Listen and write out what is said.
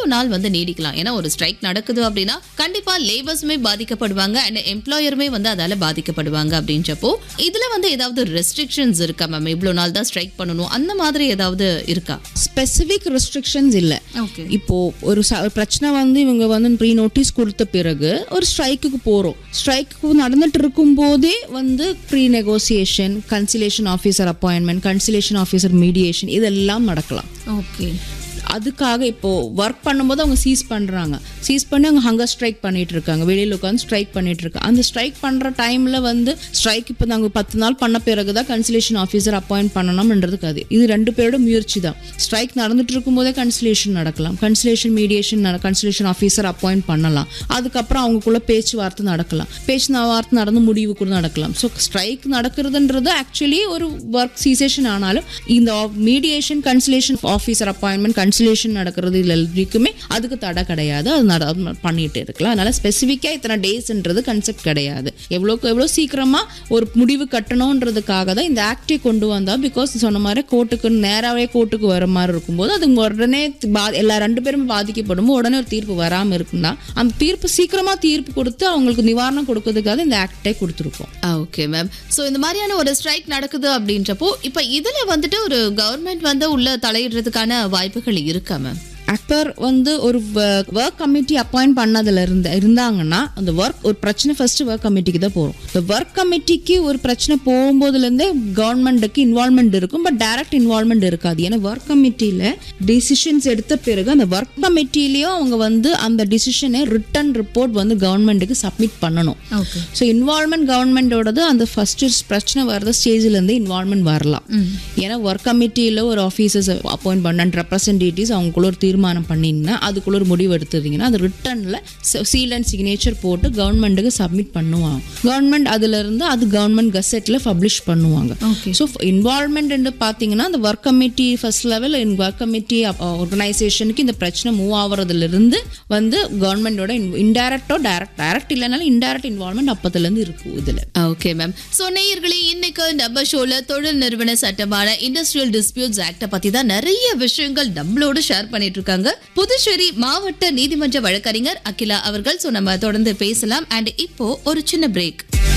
நாள் வந்து நீடிக்கலாம் ஏன்னா ஒரு ஸ்ட்ரைக் நடக்குது அப்படின்னா கண்டிப்பா லேபர்ஸுமே பாதிக்கப்படுவாங்க அண்ட் எம்ப்ளாயருமே வந்து அதால பாதிக்கப்படுவாங்க அப்படின்றப்போ இதுல வந்து ஏதாவது ரெஸ்ட்ரிக்ஷன்ஸ் இருக்கா மேம் இவ்வளவு நாள் தான் ஸ்ட்ரைக் பண்ணணும் அந்த மாதிரி ஏதாவது இருக்கா ஸ்பெசிஃபிக் ரெஸ்ட்ரிக்ஷன்ஸ் இல்லை ஓகே இப்போ ஒரு ச- ஒரு பிரச்சனை வந்து இவங்க வந்து ப்ரீ நோட்டீஸ் கொடுத்த பிறகு ஒரு ஸ்ட்ரைக்குக்கு போகிறோம் ஸ்ட்ரைக்கு நடந்துட்டு இருக்கும்போதே வந்து pre negotiation conciliation officer appointment conciliation officer mediation இதெல்லாம் நடக்கலாம் ஓகே அதுக்காக இப்போ ஒர்க் பண்ணும்போது அவங்க சீஸ் பண்றாங்க சீஸ் பண்ணி அவங்க ஹங்கர் ஸ்ட்ரைக் பண்ணிட்டு இருக்காங்க வெளியில உட்காந்து ஸ்ட்ரைக் பண்ணிட்டு இருக்காங்க அந்த ஸ்ட்ரைக் பண்ற டைம்ல வந்து ஸ்ட்ரைக் இப்போ நாங்கள் பத்து நாள் பண்ண பிறகு தான் கன்சிலேஷன் ஆஃபீஸர் அப்பாயிண்ட் பண்ணணும்ன்றதுக்கு அது இது ரெண்டு பேரோட முயற்சி தான் ஸ்ட்ரைக் நடந்துட்டு இருக்கும்போதே கன்சிலேஷன் நடக்கலாம் conciliation mediation conciliation officer appoint பண்ணலாம் அதுக்கப்புறம் அவங்களுக்குள்ள பேச்சுவார்த்தை நடக்கலாம் பேச்சு வார்த்தை நடந்து முடிவு கூட நடக்கலாம் ஸோ ஸ்ட்ரைக் நடக்கிறதுன்றது ஆக்சுவலி ஒரு ஒர்க் சீசேஷன் ஆனாலும் இந்த mediation conciliation officer appointment conciliation நடக்கிறது இதுல எல்லாருக்குமே அதுக்கு தடை கிடையாது அது நட அது பண்ணிட்டு இருக்கலாம் அதனால ஸ்பெசிஃபிக்காக இத்தனை டேஸ்ன்றது கன்செப்ட் கிடையாது எவ்வளோக்கு எவ்வளோ சீக்கிரமா ஒரு முடிவு கட்டணுன்றதுக்காக தான் இந்த ஆக்டை கொண்டு வந்தா பிகாஸ் சொன்ன மாதிரி கோர்ட்டுக்கு நேராகவே கோர்ட்டுக்கு வர மாதிரி இருக்கும்போது அது உடனே பா எல்லா ரெண்டு பேரும் பாதிக்கப்படும் உடனே ஒரு தீர்ப்பு வராமல் இருக்குன்னா அந்த தீர்ப்பு சீக்கிரமா தீர்ப்பு கொடுத்து அவங்களுக்கு நிவாரணம் கொடுக்கறதுக்காக இந்த ஆக்டை கொடுத்துருக்கோம் ஓகே மேம் ஸோ இந்த மாதிரியான ஒரு ஸ்ட்ரைக் நடக்குது அப்படின்றப்போ இப்போ இதுல வந்துட்டு ஒரு கவர்மெண்ட் வந்து உள்ள தலையிடுறதுக்கான வாய்ப்புகள் இருக்கா மேம் ஆக்டர் வந்து ஒரு ஒர்க் கமிட்டி அப்பாயிண்ட் பண்ணதுல இருந்த இருந்தாங்கன்னா அந்த ஒர்க் ஒரு பிரச்சனை ஃபர்ஸ்ட் ஒர்க் கமிட்டிக்கு தான் போகும் இந்த ஒர்க் கமிட்டிக்கு ஒரு பிரச்சனை போகும்போதுலேருந்தே கவர்மெண்ட்டுக்கு இன்வால்மெண்ட் இருக்கும் பட் டைரக்ட் இன்வால்மெண்ட் இருக்காது ஏன்னா ஒர்க் கமிட்டியில் டிசிஷன்ஸ் எடுத்த பிறகு அந்த ஒர்க் கமிட்டிலையும் அவங்க வந்து அந்த டிசிஷனை ரிட்டன் ரிப்போர்ட் வந்து கவர்மெண்ட்டுக்கு சப்மிட் பண்ணணும் ஓகே ஸோ இன்வால்மெண்ட் கவர்மெண்டோடது அந்த ஃபர்ஸ்ட் பிரச்சனை வர்ற ஸ்டேஜ்லேருந்து இன்வால்மெண்ட் வரலாம் ஏன்னா ஒர்க் கமிட்டியில் ஒரு ஆஃபீஸர்ஸ் அப்பாயிண்ட் பண்ண ரெப்ரசன்டேட்டிவ்ஸ் அவங்களுக்குள்ள ஒரு தீர்மானம் பண்ணிங்கன்னா அதுக்குள்ள ஒரு முடிவு எடுத்துருந்தீங்கன்னா அது ரிட்டனில் சீல் அண்ட் சிக்னேச்சர் போட்டு கவர்மெண்ட்டுக்கு சப்மிட் பண்ணுவாங்க கவர்மெண்ட் அதுலேருந்து அது கவர்மெண்ட் கசெட்டில் பப்ளிஷ் பண்ணுவாங்க ஓகே ஸோ இன்வால்மெண்ட் பார்த்தீங்கன்னா அந்த work committee first level work committee ஆர்கனைசேஷனுக்கு இந்த பிரச்சனை மூவ் ஆகுறதுலேருந்து வந்து கவர்மெண்டோட இன்டைரக்டோ டைரக்ட் டைரக்ட் இல்லைனாலும் இன்டைரக்ட் இன்வால்மெண்ட் அப்பத்துலேருந்து இருக்கும் இதில் ஓகே மேம் ஸோ நேயர்களே இன்னைக்கு நம்ம ஷோல தொழில் நிறுவன சட்டமான இண்டஸ்ட்ரியல் டிஸ்பியூட்ஸ் ஆக்ட பத்தி தான் நிறைய விஷயங்கள் நம்மளோட ஷேர் பண்ணிட்டு இருக்காங்க புதுச்சேரி மாவட்ட நீதிமன்ற வழக்கறிஞர் அகிலா அவர்கள் ஸோ நம்ம தொடர்ந்து பேசலாம் அண்ட் இப்போ ஒரு சின்ன பிரேக்